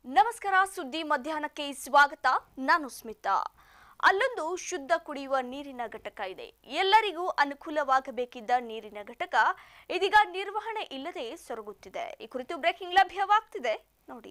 ನಮಸ್ಕಾರ ಸುದ್ದಿ ಮಧ್ಯಾಹ್ನಕ್ಕೆ ಸ್ವಾಗತ ನಾನು ಸ್ಮಿತಾ ಅಲ್ಲೊಂದು ಶುದ್ಧ ಕುಡಿಯುವ ನೀರಿನ ಘಟಕ ಇದೆ ಎಲ್ಲರಿಗೂ ಅನುಕೂಲವಾಗಬೇಕಿದ್ದ ನೀರಿನ ಘಟಕ ಇದೀಗ ನಿರ್ವಹಣೆ ಇಲ್ಲದೆ ಸೊರಗುತ್ತಿದೆ ಈ ಕುರಿತು ಬ್ರೇಕಿಂಗ್ ಲಭ್ಯವಾಗ್ತಿದೆ ನೋಡಿ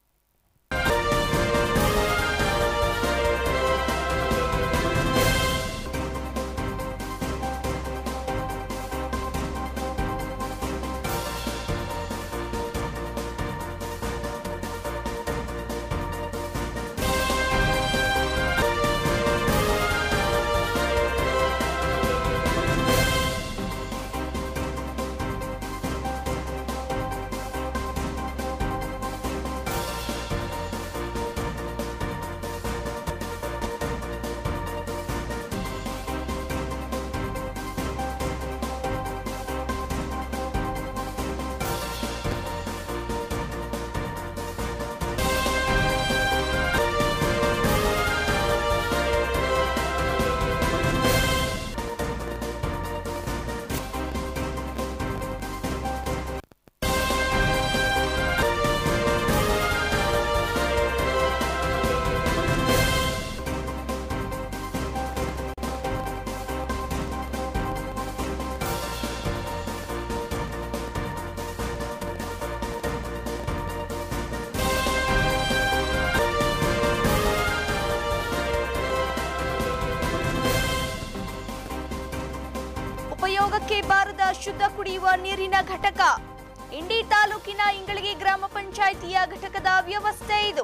ಉಪಯೋಗಕ್ಕೆ ಬಾರದ ಶುದ್ಧ ಕುಡಿಯುವ ನೀರಿನ ಘಟಕ ಇಂಡಿ ತಾಲೂಕಿನ ಇಂಗಳಗಿ ಗ್ರಾಮ ಪಂಚಾಯಿತಿಯ ಘಟಕದ ವ್ಯವಸ್ಥೆ ಇದು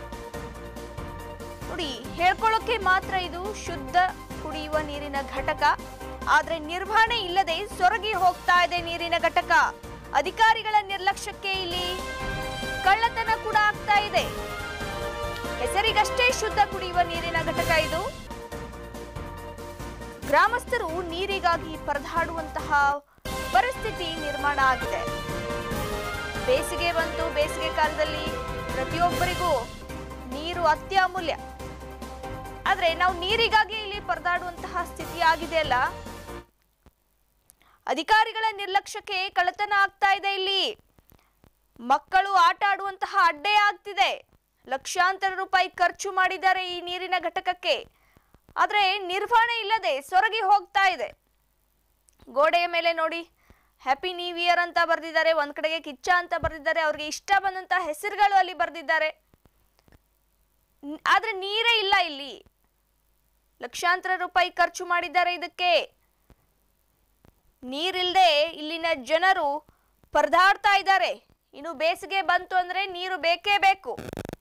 ನೋಡಿ ಹೇಳ್ಕೊಳ್ಳೋಕೆ ಮಾತ್ರ ಇದು ಶುದ್ಧ ಕುಡಿಯುವ ನೀರಿನ ಘಟಕ ಆದ್ರೆ ನಿರ್ವಹಣೆ ಇಲ್ಲದೆ ಸೊರಗಿ ಹೋಗ್ತಾ ಇದೆ ನೀರಿನ ಘಟಕ ಅಧಿಕಾರಿಗಳ ನಿರ್ಲಕ್ಷ್ಯಕ್ಕೆ ಇಲ್ಲಿ ಕಳ್ಳತನ ಕೂಡ ಆಗ್ತಾ ಇದೆ ಹೆಸರಿಗಷ್ಟೇ ಶುದ್ಧ ಕುಡಿಯುವ ನೀರಿನ ಘಟಕ ಇದು ಗ್ರಾಮಸ್ಥರು ನೀರಿಗಾಗಿ ಪರದಾಡುವಂತಹ ಪರಿಸ್ಥಿತಿ ನಿರ್ಮಾಣ ಆಗಿದೆ ಬೇಸಿಗೆ ಬಂತು ಬೇಸಿಗೆ ಕಾಲದಲ್ಲಿ ಪ್ರತಿಯೊಬ್ಬರಿಗೂ ನೀರು ಅತ್ಯಮೂಲ್ಯ ಆದ್ರೆ ನಾವು ನೀರಿಗಾಗಿ ಇಲ್ಲಿ ಪರದಾಡುವಂತಹ ಸ್ಥಿತಿ ಆಗಿದೆ ಅಲ್ಲ ಅಧಿಕಾರಿಗಳ ನಿರ್ಲಕ್ಷ್ಯಕ್ಕೆ ಕಳ್ಳತನ ಆಗ್ತಾ ಇದೆ ಇಲ್ಲಿ ಮಕ್ಕಳು ಆಟ ಆಡುವಂತಹ ಅಡ್ಡೆ ಆಗ್ತಿದೆ ಲಕ್ಷಾಂತರ ರೂಪಾಯಿ ಖರ್ಚು ಮಾಡಿದ್ದಾರೆ ಈ ನೀರಿನ ಘಟಕಕ್ಕೆ ಆದ್ರೆ ನಿರ್ವಹಣೆ ಇಲ್ಲದೆ ಸೊರಗಿ ಹೋಗ್ತಾ ಇದೆ ಗೋಡೆಯ ಮೇಲೆ ನೋಡಿ ಹ್ಯಾಪಿ ನ್ಯೂ ಇಯರ್ ಅಂತ ಬರೆದಿದ್ದಾರೆ ಒಂದ್ ಕಡೆಗೆ ಕಿಚ್ಚ ಅಂತ ಬರೆದಿದ್ದಾರೆ ಅವ್ರಿಗೆ ಇಷ್ಟ ಬಂದಂತ ಹೆಸರುಗಳು ಅಲ್ಲಿ ಬರೆದಿದ್ದಾರೆ ನ್- ಆದ್ರೆ ನೀರೇ ಇಲ್ಲ ಇಲ್ಲಿ ಲಕ್ಷಾಂತರ ರೂಪಾಯಿ ಖರ್ಚು ಮಾಡಿದ್ದಾರೆ ಇದಕ್ಕೆ ನೀರಿಲ್ದೆ ಇಲ್ಲಿನ ಜನರು ಪರದಾಡ್ತಾ ಇದ್ದಾರೆ ಇನ್ನು ಬೇಸಿಗೆ ಬಂತು ಅಂದ್ರೆ ನೀರು ಬೇಕೇ ಬೇಕು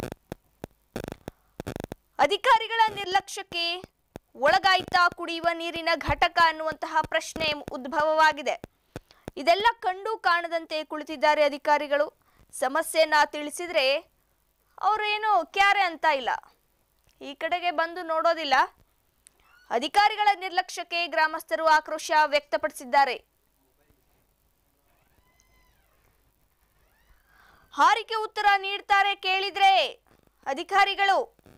ಅಧಿಕಾರಿಗಳ ನಿರ್ಲಕ್ಷ್ಯಕ್ಕೆ ಒಳಗಾಯ್ತಾ ಕುಡಿಯುವ ನೀರಿನ ಘಟಕ ಅನ್ನುವಂತಹ ಪ್ರಶ್ನೆ ಉದ್ಭವವಾಗಿದೆ ಇದೆಲ್ಲ ಕಂಡು ಕಾಣದಂತೆ ಕುಳಿತಿದ್ದಾರೆ ಅಧಿಕಾರಿಗಳು ಸಮಸ್ಯೆನ ತಿಳಿಸಿದ್ರೆ ಅವರು ಏನು ಕ್ಯಾರೆ ಅಂತ ಇಲ್ಲ ಈ ಕಡೆಗೆ ಬಂದು ನೋಡೋದಿಲ್ಲ ಅಧಿಕಾರಿಗಳ ನಿರ್ಲಕ್ಷ್ಯಕ್ಕೆ ಗ್ರಾಮಸ್ಥರು ಆಕ್ರೋಶ ವ್ಯಕ್ತಪಡಿಸಿದ್ದಾರೆ ಹಾರಿಕೆ ಉತ್ತರ ನೀಡ್ತಾರೆ ಕೇಳಿದ್ರೆ ಅಧಿಕಾರಿಗಳು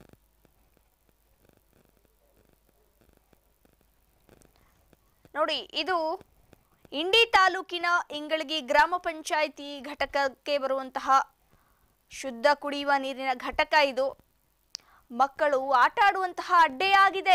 ನೋಡಿ ಇದು ಇಂಡಿ ತಾಲೂಕಿನ ಇಂಗಳಗಿ ಗ್ರಾಮ ಪಂಚಾಯಿತಿ ಘಟಕಕ್ಕೆ ಬರುವಂತಹ ಶುದ್ಧ ಕುಡಿಯುವ ನೀರಿನ ಘಟಕ ಇದು ಮಕ್ಕಳು ಆಟ ಆಡುವಂತಹ ಅಡ್ಡೆಯಾಗಿದೆ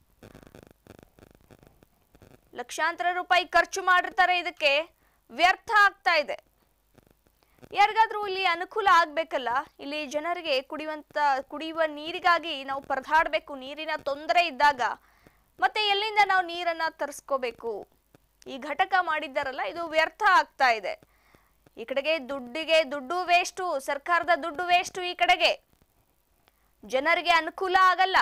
ಲಕ್ಷಾಂತರ ರೂಪಾಯಿ ಖರ್ಚು ಮಾಡಿರ್ತಾರೆ ಇದಕ್ಕೆ ವ್ಯರ್ಥ ಆಗ್ತಾ ಇದೆ ಯಾರಿಗಾದ್ರೂ ಇಲ್ಲಿ ಅನುಕೂಲ ಆಗ್ಬೇಕಲ್ಲ ಇಲ್ಲಿ ಜನರಿಗೆ ಕುಡಿಯುವಂತ ಕುಡಿಯುವ ನೀರಿಗಾಗಿ ನಾವು ಪರದಾಡಬೇಕು ನೀರಿನ ತೊಂದರೆ ಇದ್ದಾಗ ಮತ್ತೆ ಎಲ್ಲಿಂದ ನಾವು ನೀರನ್ನ ತರಿಸ್ಕೋಬೇಕು ಈ ಘಟಕ ಮಾಡಿದ್ದಾರಲ್ಲ ಇದು ವ್ಯರ್ಥ ಆಗ್ತಾ ಇದೆ ಈ ಕಡೆಗೆ ದುಡ್ಡಿಗೆ ದುಡ್ಡು ವೇಸ್ಟು ಸರ್ಕಾರದ ದುಡ್ಡು ವೇಸ್ಟು ಈ ಕಡೆಗೆ ಜನರಿಗೆ ಅನುಕೂಲ ಆಗಲ್ಲ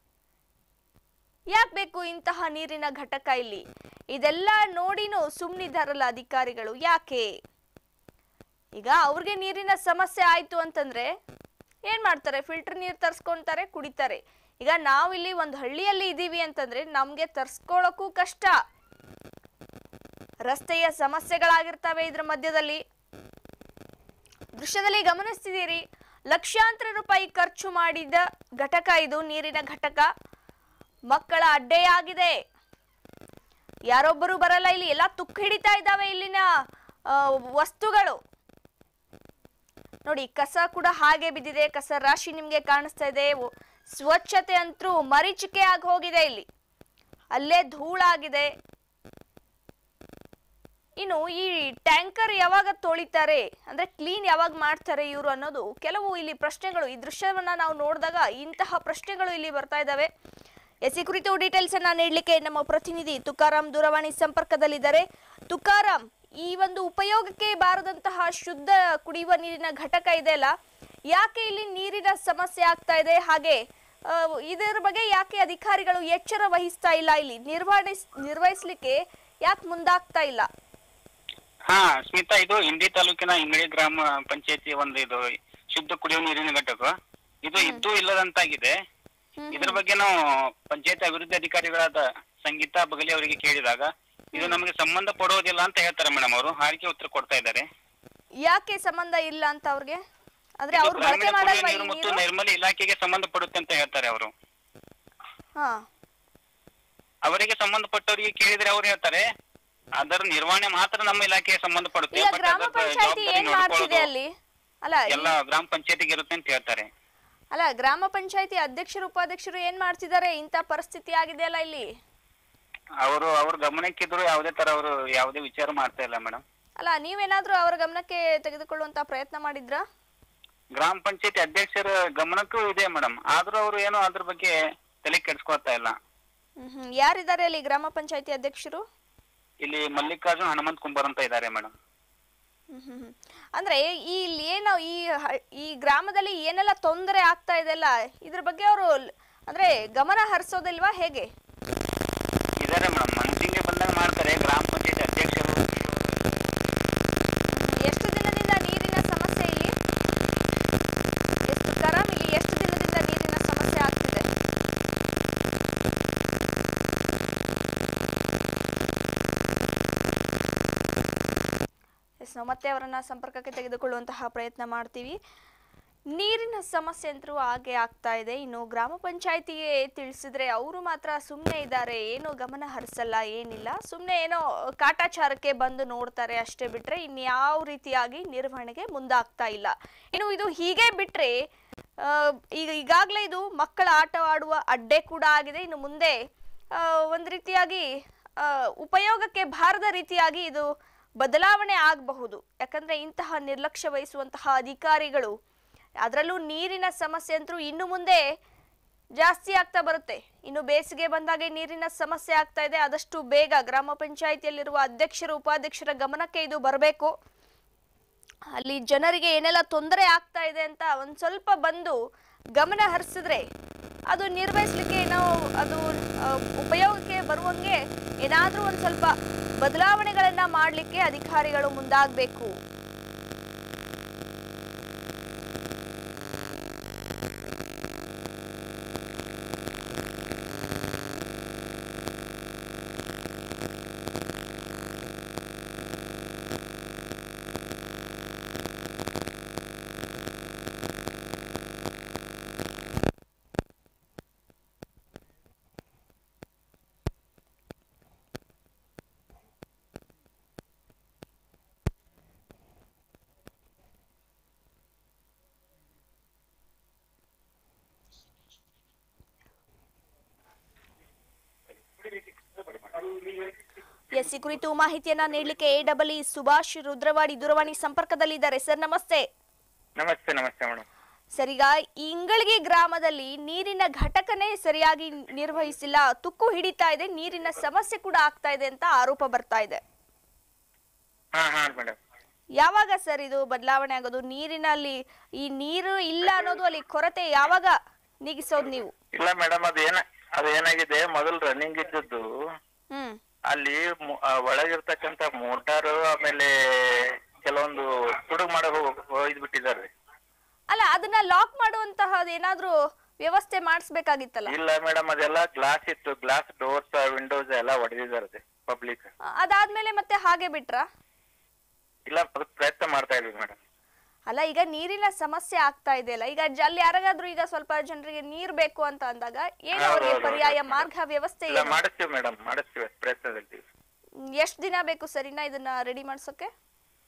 ಯಾಕೆ ಬೇಕು ಇಂತಹ ನೀರಿನ ಘಟಕ ಇಲ್ಲಿ ಇದೆಲ್ಲ ನೋಡಿನೂ ಸುಮ್ಮನಿದ್ದಾರಲ್ಲ ಅಧಿಕಾರಿಗಳು ಯಾಕೆ ಈಗ ಅವ್ರಿಗೆ ನೀರಿನ ಸಮಸ್ಯೆ ಆಯ್ತು ಅಂತಂದ್ರೆ ಏನ್ ಮಾಡ್ತಾರೆ ಫಿಲ್ಟರ್ ನೀರು ತರ್ಸ್ಕೊಂತಾರೆ ಕುಡಿತಾರೆ ಈಗ ನಾವಿಲ್ಲಿ ಒಂದು ಹಳ್ಳಿಯಲ್ಲಿ ಇದ್ದೀವಿ ಅಂತಂದ್ರೆ ನಮ್ಗೆ ತರ್ಸ್ಕೊಳಕ್ಕೂ ಕಷ್ಟ ರಸ್ತೆಯ ಸಮಸ್ಯೆಗಳಾಗಿರ್ತವೆ ಇದ್ರ ಮಧ್ಯದಲ್ಲಿ ದೃಶ್ಯದಲ್ಲಿ ಗಮನಿಸ್ತಿದ್ದೀರಿ ಲಕ್ಷಾಂತರ ರೂಪಾಯಿ ಖರ್ಚು ಮಾಡಿದ ಘಟಕ ಇದು ನೀರಿನ ಘಟಕ ಮಕ್ಕಳ ಅಡ್ಡೆಯಾಗಿದೆ ಯಾರೊಬ್ಬರು ಬರಲ್ಲ ಇಲ್ಲಿ ಎಲ್ಲ ತುಕ್ಕು ಹಿಡಿತಾ ಇದ್ದಾವೆ ಇಲ್ಲಿನ ಆ, ವಸ್ತುಗಳು ನೋಡಿ ಕಸ ಕೂಡ ಹಾಗೆ ಬಿದ್ದಿದೆ ಕಸ ರಾಶಿ ನಿಮ್ಗೆ ಕಾಣಿಸ್ತಾ ಇದೆ ಒ- ಸ್ವಚ್ಛತೆ ಅಂತೂ ಮರೀಚಿಕೆ ಆಗಿ ಹೋಗಿದೆ ಇಲ್ಲಿ ಅಲ್ಲೇ ಧೂಳಾಗಿದೆ ಇನ್ನು ಈ ಟ್ಯಾಂಕರ್ ಯಾವಾಗ ತೊಳಿತಾರೆ ಅಂದ್ರೆ ಕ್ಲೀನ್ ಯಾವಾಗ ಮಾಡ್ತಾರೆ ಇವರು ಅನ್ನೋದು ಕೆಲವು ಇಲ್ಲಿ ಪ್ರಶ್ನೆಗಳು ಈ ದೃಶ್ಯವನ್ನ ನಾವು ನೋಡಿದಾಗ ಇಂತಹ ಪ್ರಶ್ನೆಗಳು ಇಲ್ಲಿ ಬರ್ತಾ ಇದ್ದಾವೆ ಎಸ್ ಈ ಕುರಿತು ಡೀಟೇಲ್ಸ್ ಅನ್ನ ನೀಡಲಿಕ್ಕೆ ನಮ್ಮ ಪ್ರತಿನಿಧಿ ತುಕಾರಾಮ್ ದೂರವಾಣಿ ಸಂಪರ್ಕದಲ್ಲಿದ್ದಾರೆ ತುಕಾರಾಮ್ ಈ ಒಂದು ಉಪಯೋಗಕ್ಕೆ ಬಾರದಂತಹ ಶುದ್ಧ ಕುಡಿಯುವ ನೀರಿನ ಘಟಕ ಇದೆಯಲ್ಲ ಯಾಕೆ ಇಲ್ಲಿ ನೀರಿನ ಸಮಸ್ಯೆ ಆಗ್ತಾ ಇದೆ ಹಾಗೆ ಆ, ಇದರ ಬಗ್ಗೆ ಯಾಕೆ ಅಧಿಕಾರಿಗಳು ಎಚ್ಚರ ವಹಿಸ್ತಾ ಇಲ್ಲ ಇಲ್ಲಿ ನಿರ್ವಹಿಸ್ ನಿರ್ವಹಿಸ್ಲಿಕ್ಕೆ ಯಾಕೆ ಮುಂದಾಗ್ತಾ ಇಲ್ಲ ಹಾ ಸ್ಮಿತಾ ಇದು ಇಂಡಿ ತಾಲೂಕಿನ ಇಂಗಡಿ ಗ್ರಾಮ ಪಂಚಾಯತಿ ಒಂದು ಇದು ಶುದ್ಧ ಕುಡಿಯುವ ನೀರಿನ ಘಟಕ ಇದು ಇದ್ದು ಇಲ್ಲದಂತಾಗಿದೆ ಇದ್ರ ಬಗ್ಗೆ ನಾವು ಪಂಚಾಯತ್ ಅಭಿವೃದ್ಧಿ ಅಧಿಕಾರಿಗಳಾದ ಸಂಗೀತಾ ಬಗಲಿ ಅವರಿಗೆ ಕೇಳಿದಾಗ ಇದು ನಮಗೆ ಸಂಬಂಧ ಪಡುವುದಿಲ್ಲ ಅಂತ ಹೇಳ್ತಾರೆ ಮೇಡಮ್ ಅವರು ಹಾರಿಕೆ ಉತ್ತರ ಕೊಡ್ತಾ ಇದ್ದಾರೆ ಯಾಕೆ ಸಂಬಂಧ ಇಲ್ಲ ಅಂತ ಅವ್ರಿಗೆ ಅಂದ್ರೆ ಇದು ಅವ್ರು ಬಳಕೆ ಗ್ರಾಮೀಣ ಕುಡಿಯುವ ಮಾಡಲ್ವಾ ಈ ನೀರು ಮತ್ತು ನೀರು ನೈರ್ಮಲ್ಯ ಇಲಾಖೆಗೆ ಸಂಬಂಧ ಪಡುತ್ತೆ ಅಂತ ಹೇಳ್ತಾರೆ ಅವರು ಹಾ ಅವರಿಗೆ ಸಂಬಂಧಪಟ್ಟವರಿಗೆ ಕೇಳಿದ್ರೆ ಅವ್ರು ಹೇಳ್ತಾರೆ ಅದರ ನಿರ್ವಹಣೆ ಮಾತ್ರ ನಮ್ಮ ಇಲಾಖೆಗೆ ಸಂಬಂಧಪಡುತ್ತೆ ಈಗ ಬಟ್ ಗ್ರಾಮ ಅದರ ಪಂಚಾಯತಿ ಜವಾಬ್ದಾರಿ ಏನ್ ಮಾಡ್ತಿದೆ ನೋಡ್ಕೊಳ್ಳೋದು ಅಲ್ಲಿ ಅಲ್ಲ ಈ- ಎಲ್ಲ ಗ್ರಾಮ ಪಂಚಾಯತಿಗೆ ಇರುತ್ತೆ ಅಂತ ಹೇಳ್ತಾರೆ ಅಲ್ಲ ಗ್ರಾಮ ಪಂಚಾಯತಿ ಅಧ್ಯಕ್ಷರು ಉಪಾಧ್ಯಕ್ಷರು ಏನ್ ಮಾಡ್ತಿದ್ದಾರೆ ಇಂಥ ಪರಿಸ್ಥಿತಿ ಆಗಿದೆಯಲ್ಲ ಇಲ್ಲಿ ಅವರು ಅವ್ರ ಗಮನಕ್ಕಿದ್ರು ಯಾವುದೇ ತರ ಅವರು ಯಾವುದೇ ವಿಚಾರ ಮಾಡ್ತಾ ಇಲ್ಲ ಮೇಡಮ್ ಅಲ್ಲ ನೀವೇನಾದ್ರೂ ಅವರ ಗಮನಕ್ಕೆ ತೆಗೆದುಕೊಳ್ಳುವಂತ ಪ್ರಯತ್ನ ಮಾಡಿದ್ರಾ ಗ್ರಾಮ ಪಂಚಾಯತಿ ಅಧ್ಯಕ್ಷರ ಗಮನಕ್ಕೂ ಇದೆ ಮೇಡಮ್ ಆದ್ರೂ ಅವರು ಏನು ಅದ್ರ ಬಗ್ಗೆ ತಲೆ ಕೆಡಿಸ್ಕೊಳ್ತಾ ಇಲ್ಲ ಹ್ಮ್ ಹ್ಮ್ ಯಾರಿದ್ದಾರೆ ಅಲ್ಲಿ ಗ್ರಾಮ ಪಂಚಾಯತಿ ಅಧ್ಯಕ್ಷರು ಇಲ್ಲಿ ಮಲ್ಲಿಕಾರ್ಜುನ್ ಹನುಮಂತ್ ಕುಂಬಾರ್ ಅಂತ ಇದ್ದಾರೆ ಮೇಡಮ್ ಹ್ಮ್ ಹ್ಮ್ ಹ್ಮ್. ಅಂದ್ರೆ ಈ ಇಲ್ಲಿ ಏನು ಈ ಹ- ಈ ಗ್ರಾಮದಲ್ಲಿ ಏನೆಲ್ಲ ತೊಂದರೆ ಆಗ್ತಾ ಇದೆಯಲ್ಲ ಇದ್ರ ಬಗ್ಗೆ ಅವರು ಅಂದ್ರೆ ಗಮನ ಹರಿಸೋದಿಲ್ವಾ ಹೇಗೆ ಇದಾರೆ ಮೇಡಮ್ ಮನ್ಸಿಂಗೆ ಬಂದಾಗ ಮಾಡ್ತಾರೆ ಗ್ರಾಮ ಪಂಚಾಯತಿ ಅಧ್ಯಕ್ಷರು ಹ್ಮ್. ಎಷ್ಟು ದಿನದಿಂದ ನೀರಿನ ಸಮಸ್ಯೆ ಇಲ್ಲಿ ಎಷ್ಟು ಕರಾಮ್ ಇಲ್ಲಿ ಎಷ್ಟು ದಿನದಿಂದ ನೀರಿನ ಸಮಸ್ಯೆ ಆಗ್ತಿದೆ ಎಸ್ ನಾವು ಮತ್ತೆ ಅವರನ್ನ ಸಂಪರ್ಕಕ್ಕೆ ತೆಗೆದುಕೊಳ್ಳುವಂತಹ ಪ್ರಯತ್ನ ಮಾಡ್ತೀವಿ ನೀರಿನ ಸಮಸ್ಯೆ ಅಂತೂ ಹಾಗೆ ಆಗ್ತಾ ಇದೆ ಇನ್ನು ಗ್ರಾಮ ಪಂಚಾಯತಿಗೆ ತಿಳಿಸಿದ್ರೆ ಅವರು ಮಾತ್ರ ಸುಮ್ಮನೆ ಇದ್ದಾರೆ ಏನು ಗಮನ ಹರಿಸಲ್ಲ ಏನಿಲ್ಲ ಸುಮ್ಮನೆ ಏನೋ ಕಾಟಾಚಾರಕ್ಕೆ ಬಂದು ನೋಡ್ತಾರೆ ಅಷ್ಟೇ ಬಿಟ್ರೆ ಇನ್ಯಾವ ರೀತಿಯಾಗಿ ನಿರ್ವಹಣೆಗೆ ಮುಂದಾಗ್ತಾ ಇಲ್ಲ ಇನ್ನು ಇದು ಹೀಗೆ ಬಿಟ್ರೆ ಆ, ಈಗ ಈಗಾಗಲೇ ಇದು ಮಕ್ಕಳ ಆಟವಾಡುವ ಅಡ್ಡೆ ಕೂಡ ಆಗಿದೆ ಇನ್ನು ಮುಂದೆ ಆ, ಒಂದು ರೀತಿಯಾಗಿ ಆ, ಉಪಯೋಗಕ್ಕೆ ಬಾರದ ರೀತಿಯಾಗಿ ಇದು ಬದಲಾವಣೆ ಆಗಬಹುದು ಯಾಕಂದ್ರೆ ಇಂತಹ ನಿರ್ಲಕ್ಷ್ಯ ವಹಿಸುವಂತಹ ಅಧಿಕಾರಿಗಳು ಅದರಲ್ಲೂ ನೀರಿನ ಸಮಸ್ಯೆ ಅಂತೂ ಇನ್ನು ಮುಂದೆ ಜಾಸ್ತಿ ಆಗ್ತಾ ಬರುತ್ತೆ ಇನ್ನು ಬೇಸಿಗೆ ಬಂದಾಗೆ ನೀರಿನ ಸಮಸ್ಯೆ ಆಗ್ತಾ ಇದೆ ಆದಷ್ಟು ಬೇಗ ಗ್ರಾಮ ಪಂಚಾಯಿತಿಯಲ್ಲಿರುವ ಅಧ್ಯಕ್ಷರು ಉಪಾಧ್ಯಕ್ಷರ ಗಮನಕ್ಕೆ ಇದು ಬರಬೇಕು ಅಲ್ಲಿ ಜನರಿಗೆ ಏನೆಲ್ಲ ತೊಂದರೆ ಆಗ್ತಾ ಇದೆ ಅಂತ ಒಂದ್ ಸ್ವಲ್ಪ ಬಂದು ಗಮನ ಹರಿಸಿದ್ರೆ ಅದು ನಿರ್ವಹಿಸ್ಲಿಕ್ಕೆ ನಾವು ಅದು ಆ, ಉಪಯೋಗಕ್ಕೆ ಬರುವಂಗೆ ಏನಾದ್ರೂ ಒಂದ್ ಸ್ವಲ್ಪ ಬದಲಾವಣೆಗಳನ್ನ ಮಾಡ್ಲಿಕ್ಕೆ ಅಧಿಕಾರಿಗಳು ಮುಂದಾಗಬೇಕು ಎಸ್ ಈ ಕುರಿತು ಮಾಹಿತಿಯನ್ನ ನೀಡಲಿಕ್ಕೆ A double E Subhash Rudravadi ದೂರವಾಣಿ ಸಂಪರ್ಕದಲ್ಲಿದ್ದಾರೆ ಸರ್ ನಮಸ್ತೆ ನಮಸ್ತೆ ನಮಸ್ತೆ ಮೇಡಮ್ ಸರ್ ಈಗ ಈ ಇಂಗಳಗಿ ಗ್ರಾಮದಲ್ಲಿ ನೀರಿನ ಘಟಕನೇ ಸರಿಯಾಗಿ ನಿರ್ವಹಿಸಿಲ್ಲ ತುಕ್ಕು ಹಿಡಿತಾ ಇದೆ ನೀರಿನ ಸಮಸ್ಯೆ ಕೂಡ ಆಗ್ತಾ ಇದೆ ಅಂತ ಆರೋಪ ಬರ್ತಾ ಇದೆ ಹಾ ಹಾ ಮೇಡಮ್ ಯಾವಾಗ ಸರ್ ಇದು ಬದಲಾವಣೆ ಆಗೋದು ನೀರಿನಲ್ಲಿ ಈ ನೀರು ಇಲ್ಲ ಅನ್ನೋದು ಅಲ್ಲಿ ಕೊರತೆ ಯಾವಾಗ ನೀಗಿಸೋದು ನೀವು ಇಲ್ಲ ಮೇಡಮ್ ಅದೇನ ಅದೇನಾಗಿದೆ ಮೊದಲು ರನ್ನಿಂಗ್ ಇದ್ದದ್ದು ಹ್ಮ್ ಅಲ್ಲಿ ಮು- ಆ ಒಳಗಿರ್ತಕ್ಕಂತ ಮೋಟಾರ್ ಆಮೇಲೆ ಕೆಲವೊಂದು ತುಡುಗ್ ಮಾಡೋ ಒಯ್ದು ಬಿಟ್ಟಿದ್ದಾರೆ ಅಲ್ಲ ಅದನ್ನ ಲಾಕ್ ಮಾಡುವಂತಹ ಏನಾದ್ರೂ ವ್ಯವಸ್ಥೆ ಮಾಡಿಸ್ಬೇಕಾಗಿತ್ತಲ್ಲ ಇಲ್ಲ ಮೇಡಮ್ ಅದೆಲ್ಲ ಗ್ಲಾಸ್ ಇತ್ತು ಗ್ಲಾಸ್ ಡೋರ್ಸ್ ವಿಂಡೋಸ್ ಎಲ್ಲ ಹೊಡೆದಿದ್ದಾರೆ ಪಬ್ಲಿಕ್ ಅ- ಅದಾದ್ಮೇಲೆ ಮತ್ತೆ ಹಾಗೆ ಬಿಟ್ರಾ ಇಲ್ಲ ಅದಕ್ಕೆ ಪ್ರಯತ್ನ ಮಾಡ್ತಾ ಇದ್ವಿ ಮೇಡಮ್ ಅಲ್ಲ ಈಗ ನೀರಿನ ಸಮಸ್ಯೆ ಆಗ್ತಾ ಇದೆಯಲ್ಲ ಈಗ ಜ- ಅಲ್ಲಿ ಯಾರಿಗಾದ್ರೂ ಈಗ ಸ್ವಲ್ಪ ಜನರಿಗೆ ನೀರ್ ಬೇಕು ಅಂತ ಅಂದಾಗ ಏನು ಹೌದು, ಅವ್ರಿಗೆ ಹೌದು, ಪರ್ಯಾಯ ಹೌದು. ಮಾರ್ಗ ವ್ಯವಸ್ಥೆ ಇಲ್ಲ ಏನು ಮಾಡಿಸ್ತೀವಿ ಮೇಡಮ್ ಮಾಡಿಸ್ತೀವಿ ಪ್ರಯತ್ನದಲ್ಲಿದ್ದೀವಿ ಎಷ್ಟು ದಿನ ಬೇಕು ಸರಿನಾ ಇದನ್ನ ರೆಡಿ ಮಾಡ್ಸೋಕೆ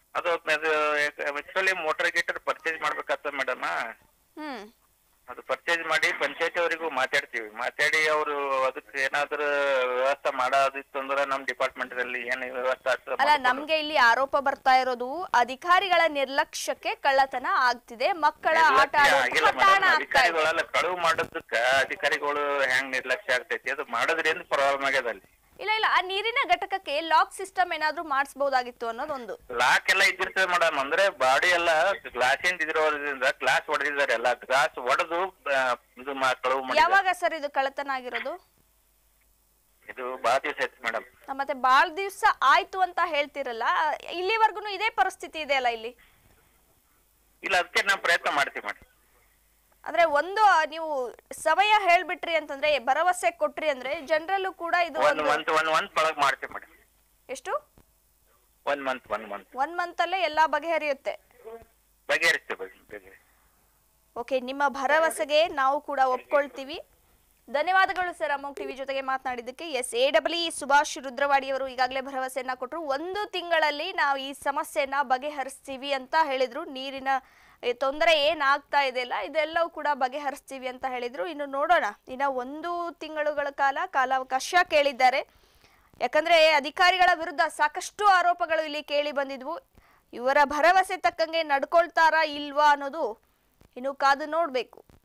ಅದು ಆಕ್ಚುಲಿ ಮೋಟರ್ ಗೀಟರ್ ಪರ್ಚೇಸ್ ಮಾಡ್ಬೇಕಾಗ್ತದೆ ಮೇಡಮ್ ಹ್ಮ್ ಅದು ಪರ್ಚೇಸ್ ಮಾಡಿ ಪಂಚಾಯತಿ ಅವರಿಗೂ ಮಾತಾಡ್ತೀವಿ ಮಾತಾಡಿ ಅವರು ಅದಕ್ಕೆ ಏನಾದ್ರು ವ್ಯವಸ್ಥೆ ಮಾಡೋದಿತ್ತು ಅಂದ್ರೆ ನಮ್ ಡಿಪಾರ್ಟ್ಮೆಂಟ್ ಅಲ್ಲಿ ಏನ್ ವ್ಯವಸ್ಥೆ ಆಗ್ತದೆ ಅಲ್ಲ ಮಾಡ್ಕೊಂಡು- ನಮ್ಗೆ ಇಲ್ಲಿ ಆರೋಪ ಬರ್ತಾ ಇರೋದು ಅಧಿಕಾರಿಗಳ ನಿರ್ಲಕ್ಷ್ಯಕ್ಕೆ ಕಳ್ಳತನ ಆಗ್ತಿದೆ ಮಕ್ಕಳ ಆಟ ನಿರ್ಲಕ್ಷ್ಯ ಆಡೋ ಆಗಿಲ್ಲ ಹಠಾಣ ಮೇಡಮ್ ಆಗ್ತಾ ಇದೆ ಅಧಿಕಾರಿಗಳೆಲ್ಲ ಕಳುವು ಮಾಡೋದಕ್ಕ ಅಧಿಕಾರಿಗಳು ಹೆಂಗ್ ನಿರ್ಲಕ್ಷ್ಯ ಆಗ್ತೈತಿ ಅದು ಮಾಡೋದ್ರಿಂದ ಪ್ರಾಬ್ಲಮ್ ಆಗ್ಯದ ಅಲ್ಲಿ ಇಲ್ಲ ಇಲ್ಲ ಆ ನೀರಿನ ಘಟಕಕ್ಕೆ ಲಾಕ್ ಸಿಸ್ಟಮ್ ಏನಾದ್ರೂ ಮಾಡಿಸಬಹುದಾಗಿತ್ತು ಅನ್ನೋದೊಂದು ಲಾಕ್ ಎಲ್ಲ ಇದ್ದಿರ್ತದೆ ಮೇಡಮ್ ಅಂದ್ರೆ ಬಾಡಿ ಎಲ್ಲ ಗ್ಲಾಸ್ ಇಂದ ಇದ್ರೋದ್ರಿಂದ ಗ್ಲಾಸ್ ಹೊಡೆದಿದ್ದಾರೆ ಎಲ್ಲ ಗ್ಲಾಸ್ ಹೊಡೆದು ಇದು ಮಾ- ಕಳುವು ಮಾಡಿದ್ದಾರೆ ಯಾವಾಗ ಸರ್ ಇದು ಕಳ್ಳತನ ಆಗಿರೋದು ಇದು ಬಾಳ ದಿವಸ ಆಯ್ತು ಮೇಡಮ್ ಆ, ಮತ್ತೆ ಬಾಳ ದಿವ್ಸ ಆಯ್ತು ಅಂತ ಹೇಳ್ತಿರಲ್ಲ ಇಲ್ಲಿವರೆಗೂ ಇದೇ ಪರಿಸ್ಥಿತಿ ಇದೆ ಅಲ್ಲ ಇಲ್ಲಿ ಇಲ್ಲ ಅದಕ್ಕೆ ನಾವು ಪ್ರಯತ್ನ ಮಾಡ್ತೀವಿ ಮೇಡಮ್ ಅಂದ್ರೆ ಒಂದು ನೀವು ಸಮಯ ಹೇಳ್ಬಿಟ್ರಿ ಅಂತಂದ್ರೆ ಭರವಸೆ ಕೊಟ್ರಿ ಅಂದ್ರೆ ಜನರಲ್ಲೂ ಕೂಡ ಇದು ಒಂದ್ ಒಂದು ಮಂತ್ ಒಂದ್ ಮಂತ್ ಒಳಗ್ ಮಾಡ್ತೀವಿ ಮೇಡಮ್ ಎಷ್ಟು ಒಂದ್ ಮಂತ್ ಒಂದ್ ಮಂತ್ ಒನ್ ಮಂತ್ ಅಲ್ಲೇ ಎಲ್ಲಾ ಬಗೆಹರಿಯುತ್ತೆ ಬಗೆಹರಿಸ್ತೀವಿ ಬಗೆ- ಬಗೆ ಓಕೆ ನಿಮ್ಮ ಭರವಸೆಗೆ ನಾವು ಕೂಡ ಒಪ್ಕೊಳ್ತೀವಿ ಧನ್ಯವಾದಗಳು ಸರ್ ಅಮೋಕ್ ಟಿವಿ ಜೊತೆಗೆ ಮಾತನಾಡಿದ್ದಕ್ಕೆ ಎಸ್ ಎ ಡಬ್ಲ್ಯೂ ಸುಭಾಷ್ ರುದ್ರವಾಡಿಯವರು ಈಗಾಗಲೇ ಭರವಸೆಯನ್ನ ಕೊಟ್ಟರು ಒಂದು ತಿಂಗಳಲ್ಲಿ ನಾವು ಈ ಸಮಸ್ಯೆನ ಬಗೆಹರಿಸ್ತೀವಿ ಅಂತ ಹೇಳಿದ್ರು ನೀರಿನ ಈ ತೊಂದರೆ ಏನಾಗ್ತಾ ಇದೆಯಲ್ಲ ಇದೆಲ್ಲವೂ ಕೂಡ ಬಗೆಹರಿಸ್ತೀವಿ ಅಂತ ಹೇಳಿದ್ರು ಇನ್ನು ನೋಡೋಣ ಇನ್ನು ಒಂದು ತಿಂಗಳುಗಳ ಕಾಲ ಕಾಲಾವಕಾಶ ಕೇಳಿದ್ದಾರೆ ಯಾಕಂದ್ರೆ ಅಧಿಕಾರಿಗಳ ವಿರುದ್ಧ ಸಾಕಷ್ಟು ಆರೋಪಗಳು ಇಲ್ಲಿ ಕೇಳಿ ಬಂದಿದ್ವು ಇವರ ಭರವಸೆ ತಕ್ಕಂಗೆ ನಡ್ಕೊಳ್ತಾರಾ ಇಲ್ವಾ ಅನ್ನೋದು ಇನ್ನು ಕಾದು ನೋಡ್ಬೇಕು